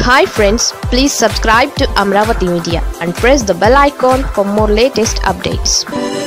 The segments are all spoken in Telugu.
hi friends please subscribe to Amaravati media and press the bell icon for more latest updates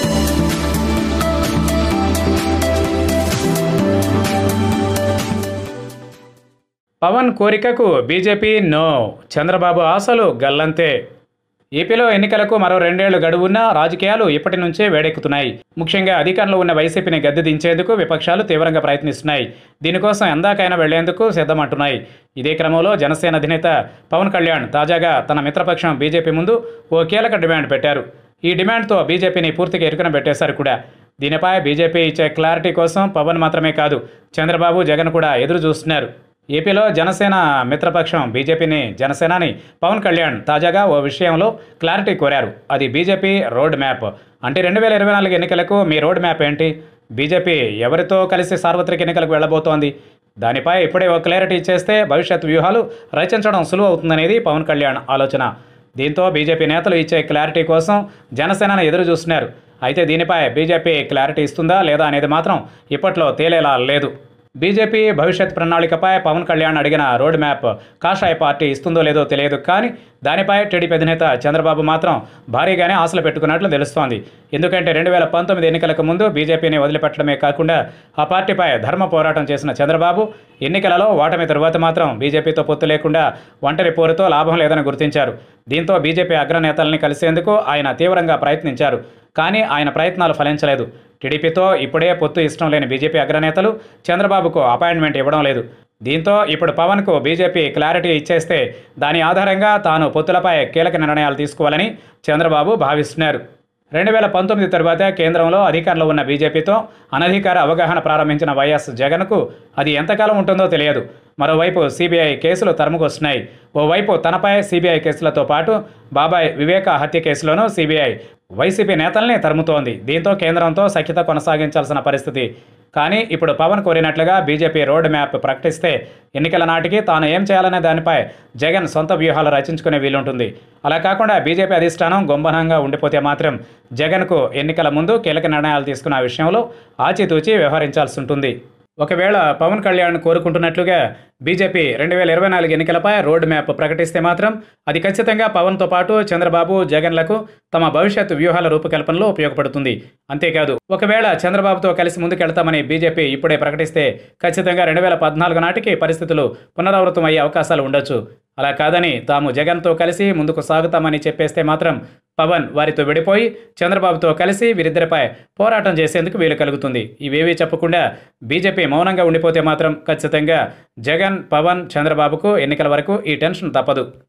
Pawan కోరికకు బీజేపీ నో చంద్రబాబు ఆశలు గల్లంతే ఏపీలో ఎన్నికలకు మరో రెండేళ్లు గడువున్నా రాజకీయాలు ఇప్పటి నుంచే వేడెక్కుతున్నాయి ముఖ్యంగా అధికారంలో ఉన్న వైసీపీని గద్దె దించేందుకు విపక్షాలు తీవ్రంగా ప్రయత్నిస్తున్నాయి దీనికోసం ఎందాకైనా వెళ్లేందుకు సిద్ధమంటున్నాయి ఇదే క్రమంలో జనసేన అధినేత పవన్ కళ్యాణ్ తాజాగా తన మిత్రపక్షం బీజేపీ ముందు ఓ కీలక డిమాండ్ పెట్టారు ఈ డిమాండ్తో బీజేపీని పూర్తిగా ఎరుకన పెట్టేశారు కూడా దీనిపై బీజేపీ ఇచ్చే క్లారిటీ కోసం పవన్ మాత్రమే కాదు చంద్రబాబు జగన్ కూడా ఎదురు చూస్తున్నారు ఏపీలో జనసేన మిత్రపక్షం బీజేపీని జనసేనాని పవన్ కళ్యాణ్ తాజాగా ఓ విషయంలో క్లారిటీ కోరారు అది బీజేపీ రోడ్ మ్యాప్ అంటే రెండు వేల ఇరవై నాలుగు ఎన్నికలకు మీ రోడ్ మ్యాప్ ఏంటి బీజేపీ ఎవరితో కలిసి సార్వత్రిక ఎన్నికలకు వెళ్ళబోతోంది దానిపై ఇప్పుడే ఓ క్లారిటీ ఇచ్చేస్తే భవిష్యత్ వ్యూహాలు రచించడం సులువు అవుతుందనేది పవన్ కళ్యాణ్ ఆలోచన దీంతో బీజేపీ నేతలు ఇచ్చే క్లారిటీ కోసం జనసేనను ఎదురు చూస్తున్నారు అయితే దీనిపై బీజేపీ క్లారిటీ ఇస్తుందా లేదా అనేది మాత్రం ఇప్పట్లో తేలేలా లేదు బీజేపీ భవిష్యత్ ప్రణాళికపై పవన్ కళ్యాణ్ అడిగిన రోడ్ మ్యాప్ కాషాయ పార్టీ ఇస్తుందో లేదో తెలియదు కానీ దానిపై టీడీపీ అధినేత చంద్రబాబు మాత్రం భారీగానే ఆశలు పెట్టుకున్నట్లు తెలుస్తోంది ఎందుకంటే రెండు వేల పంతొమ్మిది ఎన్నికలకు ముందు బీజేపీని వదిలిపెట్టడమే కాకుండా ఆ పార్టీపై ధర్మ పోరాటం చేసిన చంద్రబాబు ఎన్నికలలో ఓటమి తరువాత మాత్రం బీజేపీతో పొత్తు లేకుండా ఒంటరి పోరుతో లాభం లేదని గుర్తించారు దీంతో బీజేపీ అగ్రనేతల్ని కలిసేందుకు ఆయన తీవ్రంగా ప్రయత్నించారు కానీ ఆయన ప్రయత్నాలు ఫలించలేదు టీడీపీతో ఇప్పుడే పొత్తు ఇష్టం లేని బీజేపీ అగ్రనేతలు చంద్రబాబుకు అపాయింట్మెంట్ ఇవ్వడం లేదు దీంతో ఇప్పుడు పవన్కు బీజేపీ క్లారిటీ ఇచ్చేస్తే దాని ఆధారంగా తాను పొత్తులపై కీలక నిర్ణయాలు తీసుకోవాలని చంద్రబాబు భావిస్తున్నారు రెండు వేల పంతొమ్మిది తరువాత కేంద్రంలో అధికారంలో ఉన్న బీజేపీతో అనధికార అవగాహన ప్రారంభించిన వైఎస్ జగన్కు అది ఎంతకాలం ఉంటుందో తెలియదు మరోవైపు సిబిఐ కేసులు తరుముకొస్తున్నాయి ఓవైపు తనపై సిబిఐ కేసులతో పాటు బాబాయ్ వివేక హత్య కేసులోనూ సిబిఐ వైసీపీ నేతల్ని తరుముతోంది దీంతో కేంద్రంతో సఖ్యత కొనసాగించాల్సిన పరిస్థితి కానీ ఇప్పుడు పవన్ కోరినట్లుగా బీజేపీ రోడ్ మ్యాప్ ప్రకటిస్తే ఎన్నికల నాటికి తాను ఏం చేయాలనే దానిపై జగన్ సొంత వ్యూహాలు రచించుకునే వీలుంటుంది అలా కాకుండా బీజేపీ అధిష్టానం గొంబనంగా ఉండిపోతే మాత్రం జగన్కు ఎన్నికల ముందు కీలక నిర్ణయాలు తీసుకున్న విషయంలో ఆచితూచి వ్యవహరించాల్సి ఉంటుంది ఒకవేళ పవన్ కళ్యాణ్ కోరుకుంటున్నట్లుగా బీజేపీ రెండు వేల ఇరవై నాలుగు ఎన్నికలపై రోడ్ మ్యాప్ ప్రకటిస్తే మాత్రం అది ఖచ్చితంగా పవన్తో పాటు చంద్రబాబు జగన్లకు తమ భవిష్యత్ వ్యూహాల రూపకల్పనలో ఉపయోగపడుతుంది అంతేకాదు ఒకవేళ చంద్రబాబుతో కలిసి ముందుకెళ్తామని బీజేపీ ఇప్పుడే ప్రకటిస్తే ఖచ్చితంగా రెండు వేల పద్నాలుగు నాటికి పరిస్థితులు పునరావృతం అయ్యే అవకాశాలు ఉండొచ్చు అలా కాదని తాము జగన్తో కలిసి ముందుకు సాగుతామని చెప్పేస్తే మాత్రం పవన్ వారితో విడిపోయి చంద్రబాబుతో కలిసి వీరిద్దరిపై పోరాటం చేసేందుకు వీలు కలుగుతుంది ఇవేవీ చెప్పకుండా బీజేపీ మౌనంగా ఉండిపోతే మాత్రం ఖచ్చితంగా జగన్ పవన్ చంద్రబాబుకు ఎన్నికల వరకు ఈ టెన్షన్ తప్పదు